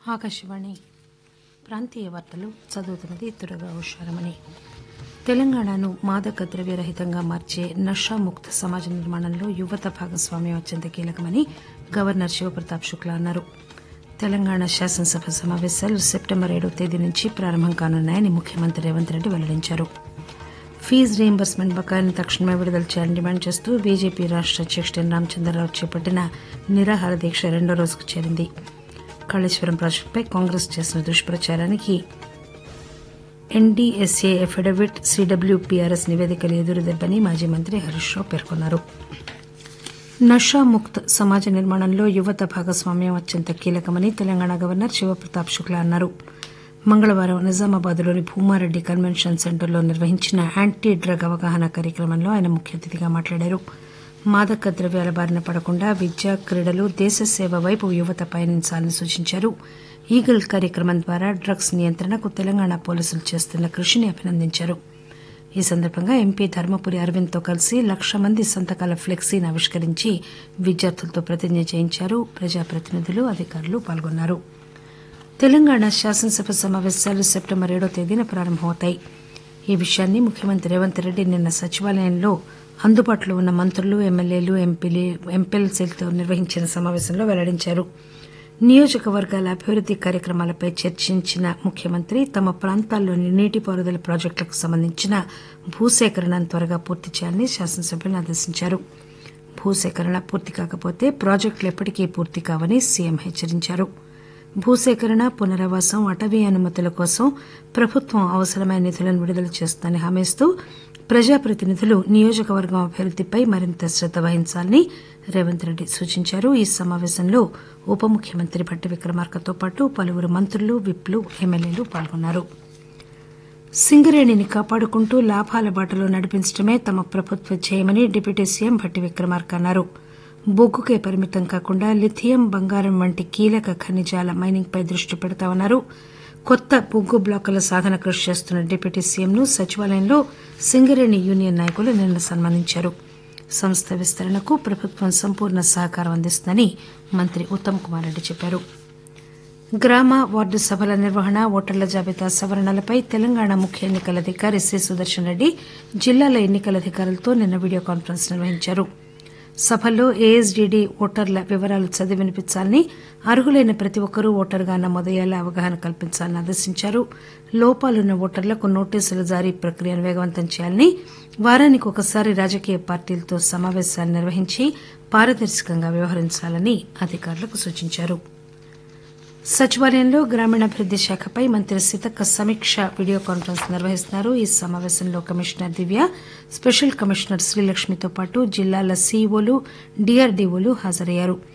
ఆకాశవాణి ప్రాంతీయ వార్తలు చదువుతున్నది దుర్గా ఉషారమణి తెలంగాణను మాదక ద్రవ్యరహితంగా మార్చే నషాముక్త సమాజ నిర్మాణంలో యువత భాగస్వామ్యం అత్యంత కీలకమని గవర్నర్ శివప్రతాప్ శుక్లా అన్నారు తెలంగాణ శాసనసభ సమావేశాలు సెప్టెంబర్ ఏడవ తేదీ నుంచి ప్రారంభం కానున్నాయని ముఖ్యమంత్రి రేవంత్ రెడ్డి వెల్లడించారు ఫీజు రీయింబర్స్మెంట్ బకాయిలను తక్షణమే విడుదల చేయాలని డిమాండ్ చేస్తూ బీజేపీ రాష్ట అధ్యకుడు ఎన్ రామచంద్రరావు చేపట్టిన నిరాహార దీక్ష రెండో రోజుకు చేరింది కాళేశ్వరం ప్రాజెక్టుపై కాంగ్రెస్ చేసిన దుష్ప్రచారానికి ఎన్డీఎస్ఏ ఎఫిడవిట్ సీడబ్ల్యూపీఆర్ఎస్ నివేదికలు ఎదురుదెబ్బని మాజీ మంత్రి హరీష్ రావు పేర్కొన్నారు నషాముక్త్ సమాజ నిర్మాణంలో యువత భాగస్వామ్యం అత్యంత కీలకమని తెలంగాణ గవర్నర్ శివప్రతాప్ శుక్లా అన్నారు మంగళవారం నిజామాబాద్లోని భూమారెడ్డి కన్వెన్షన్ సెంటర్లో నిర్వహించిన యాంటీ డ్రగ్ అవగాహన కార్యక్రమంలో ఆయన ముఖ్య అతిథిగా మాట్లాడారు మాదక ద్రవ్యాల బారిన పడకుండా విద్య క్రీడలు దేశ సేవ వైపు యువత పయనించాలని సూచించారు ఈగల్ కార్యక్రమం ద్వారా డ్రగ్స్ నియంత్రణకు తెలంగాణ పోలీసులు చేస్తున్న కృషిని అభినందించారు ఈ సందర్భంగా ఎంపీ ధర్మపురి అరవింద్ తో కలిసి లక్ష మంది సంతకాల ఫ్లెక్సీని ఆవిష్కరించి విద్యార్థులతో ప్రతిజ్ఞ చేయించారు ప్రజాప్రతినిధులు అధికారులు పాల్గొన్నారు తెలంగాణ శాసనసభ సమావేశాలు సెప్టెంబర్ ఏడో తేదీన ప్రారంభమవుతాయి ఈ విషయాన్ని ముఖ్యమంత్రి రేవంత్ రెడ్డి నిన్న సచివాలయంలో అందుబాటులో ఉన్న మంత్రులు ఎమ్మెల్యేలు ఎంపీలతో నిర్వహించిన సమావేశంలో వెల్లడించారు నియోజకవర్గాల అభివృద్ది కార్యక్రమాలపై చర్చించిన ముఖ్యమంత్రి తమ ప్రాంతాల్లోని నీటిపారుదల ప్రాజెక్టులకు సంబంధించిన భూసేకరణను త్వరగా పూర్తి చేయాలని శాసనసభ్యులను ఆదేశించారు భూసేకరణ పూర్తి కాకపోతే ప్రాజెక్టులు ఎప్పటికీ పూర్తి కావని సీఎం హెచ్చరించారు భూసేకరణ పునరావాసం అటవీ అనుమతుల కోసం ప్రభుత్వం అవసరమైన నిధులను విడుదల చేస్తుందని హామీ ఇస్తూ ప్రజాప్రతినిధులు నియోజకవర్గం అభివృద్దిపై మరింత శ్రద్ద వహించాలని రేవంత్ రెడ్డి సూచించారు ఈ సమావేశంలో ఉప ముఖ్యమంత్రి భట్టి విక్రమార్కతో పాటు పలువురు మంత్రులు విప్లు ఎమ్మెల్యేలు పాల్గొన్నారు సింగరేణిని కాపాడుకుంటూ లాభాల బాటలో నడిపించడమే తమ ప్రభుత్వ ధ్యేయమని డిప్యూటీ సీఎం భట్టి విక్రమార్క అన్నారు బొగ్గుకే పరిమితం కాకుండా లిథియం బంగారం వంటి కీలక ఖనిజాల మైనింగ్పై దృష్టి పెడతామన్నారు కొత్త బొగ్గు బ్లాకుల సాధన కృషి చేస్తున్న డిప్యూటీ సీఎంను సచివాలయంలో సింగరేణి యూనియన్ నాయకులు నిన్న సన్మానించారు సంస్థ విస్తరణకు ప్రభుత్వం సంపూర్ణ సహకారం అందిస్తుందని మంత్రి ఉత్తమ్ కుమార్ రెడ్డి చెప్పారు గ్రామ వార్డు సభల నిర్వహణ ఓటర్ల జాబితా సవరణలపై తెలంగాణ ముఖ్య ఎన్నికల అధికారి సి సుదర్శన్ రెడ్డి జిల్లాల ఎన్నికల అధికారులతో నిన్న వీడియో కాన్ఫరెన్స్ నిర్వహించారు సభల్లో ఏఎస్డీడీ ఓటర్ల వివరాలు చదివి వినిపించాలని అర్హులైన ప్రతి ఒక్కరూ ఓటరుగా నమోదయ్యేలా అవగాహన కల్పించాలని ఆదేశించారు లోపాలున్న ఓటర్లకు నోటీసుల జారీ ప్రక్రియను వేగవంతం చేయాలని వారానికి ఒకసారి రాజకీయ పార్టీలతో సమావేశాలు నిర్వహించి పారదర్శకంగా వ్యవహరించాలని అధికారులకు సూచించారు సచివాలయంలో గ్రామీణాభివృద్ది శాఖపై మంత్రి సీతక్క సమీక్ష వీడియో కాన్ఫరెన్స్ నిర్వహిస్తున్నారు ఈ సమావేశంలో కమిషనర్ దివ్య స్పెషల్ కమిషనర్ శ్రీలక్ష్మితో పాటు జిల్లాల సీఈఓలు డీఆర్డీఓలు హాజరయ్యారు